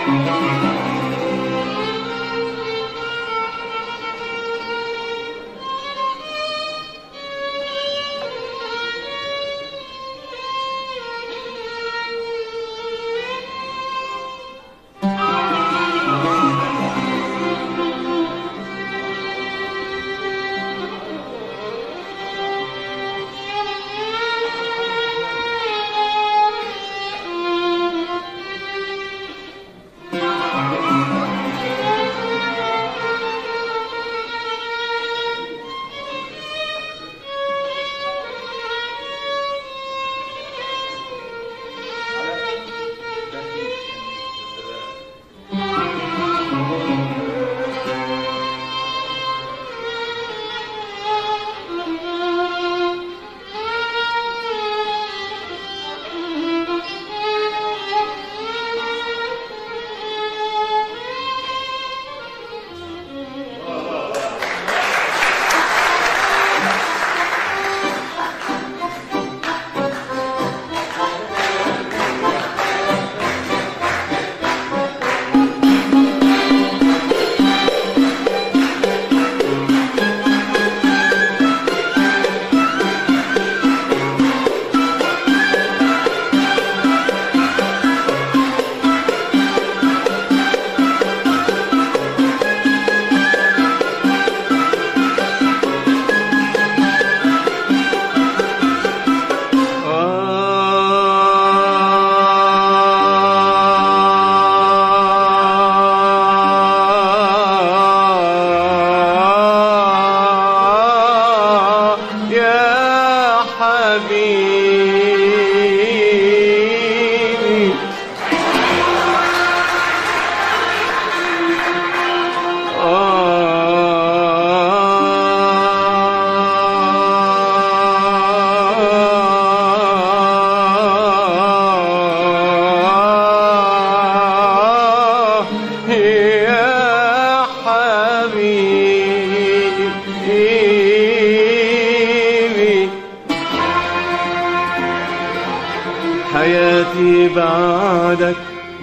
حياتي بعدك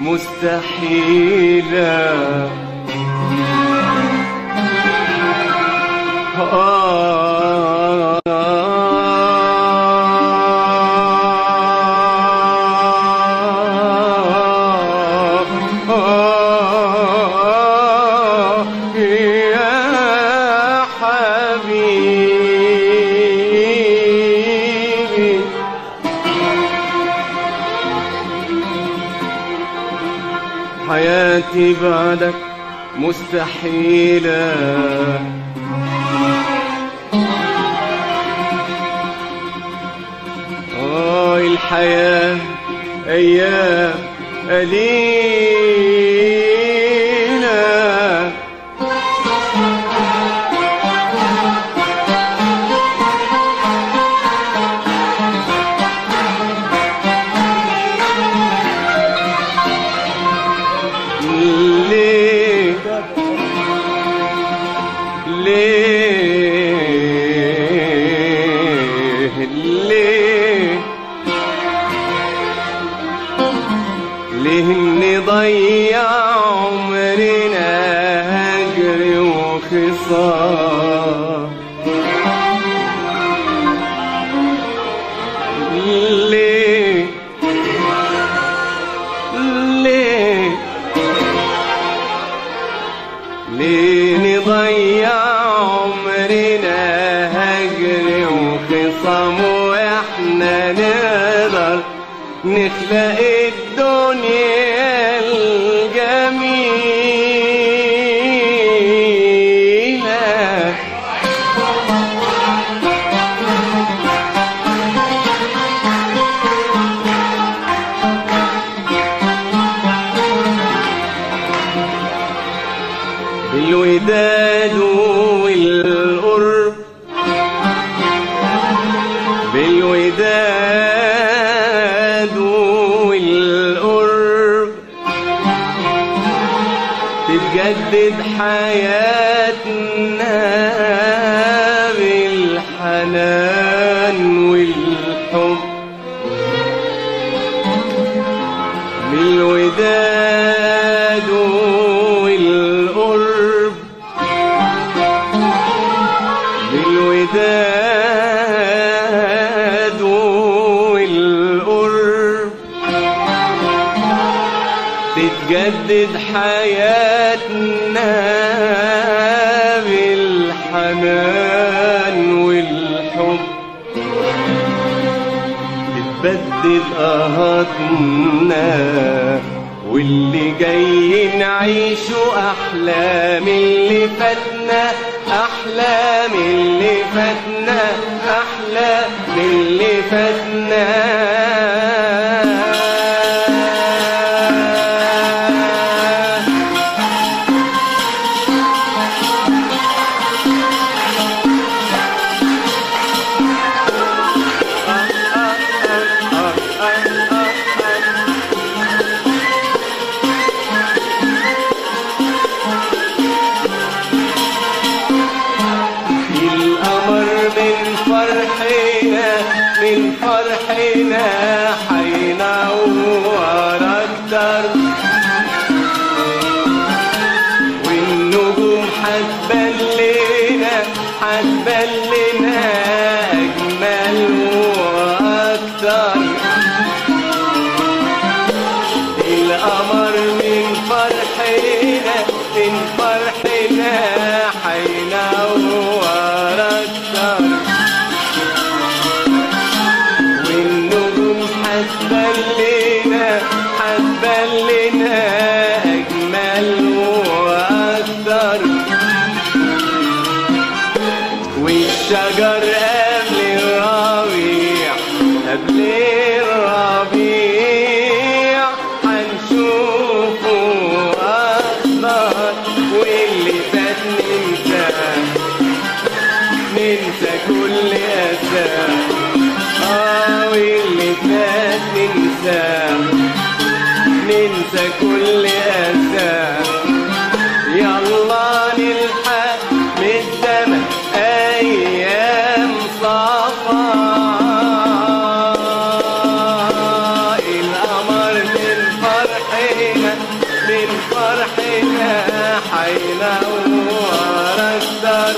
مستحيلة آه آه يا حبيبي حياتي بعدك مستحيلة آه الحياة أيام قليلة ليه ليه ليه ليه نضيع عمرنا هجر وخصام ليه ليه ليه نضيع عمرنا هجر وخصام واحنا نقدر نخلق الدنيا الجميلة بالوداد والقرب بالوداد والقرب تتجدد حياتنا بالحنان والحب بالوداد تتجدد حياتنا بالحنان والحب تتبدد قهاتنا واللي جاي نعيشه أحلام اللي فاتنا أحلام اللي فاتنا أحلام اللي فاتنا القمر من فرحنا من فرحنا حينور اكتر والنجوم حتبان لنا حتبان لنا اجمل واكتر القمر من فرحنا من فرحنا حينور اكتر والنجوم حتبان لنا حتبان لنا اجمل واكتر والشجر قبل الربيع قبل الربيع هنشوفه أخضر واللي فات ننسى ننسى كل أسى آه واللي فات ننسى ننسى كل أسى يلا نلحق من الزمن أيام صفا القمر من فرحنا من فرحنا حينور أكتر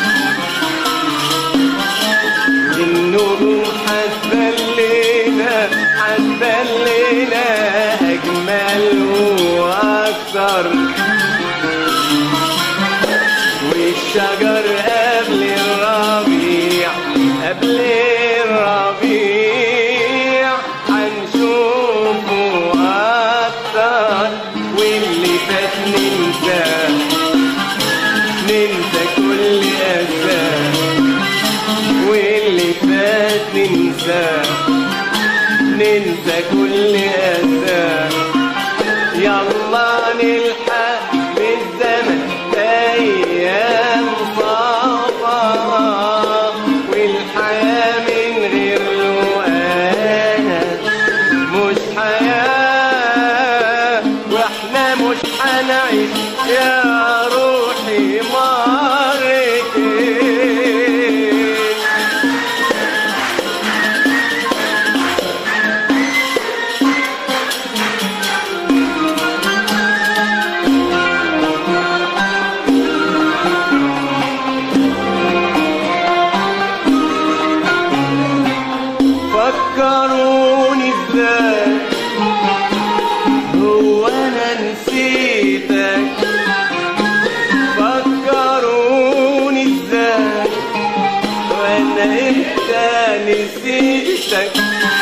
النجوم حتبان لنا حتبان لنا أجمل وأكتر والشجر قبل الربيع قبل الربيع هنشوفه أكتر واللي فات ننسى ننسى كل أسى واللي فات ننسى ننسى كل أسى يلا نلحق بالزمن أيام صفا والحياة من غير لقانا مش حياة واحنا مش هنعيش يا روحي مرتين فكروني ازاي هو انا نسيتك فكروني ازاي وانا امتى نسيتك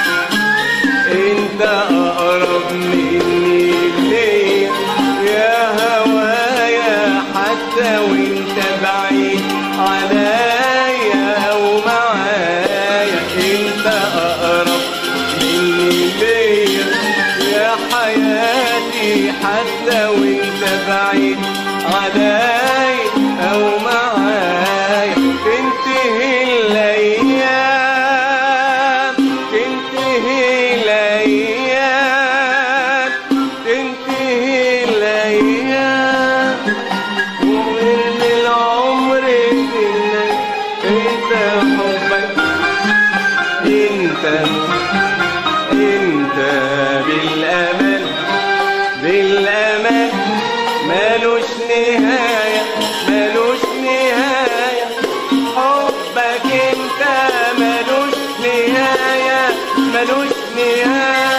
انت اقرب مني ليا يا هوايا حتى وانت بعيد عليا ومعايا انت اقرب مني ليا يا حياتي حتى وانت بعيد عليا او معايا تنتهي الايام تنتهي الايام تنتهي الايام ومن العمر منك انت حبك انت انت بالامل بالامل مالوش نهاية مالوش نهاية حبك انت مالوش نهاية مالوش نهاية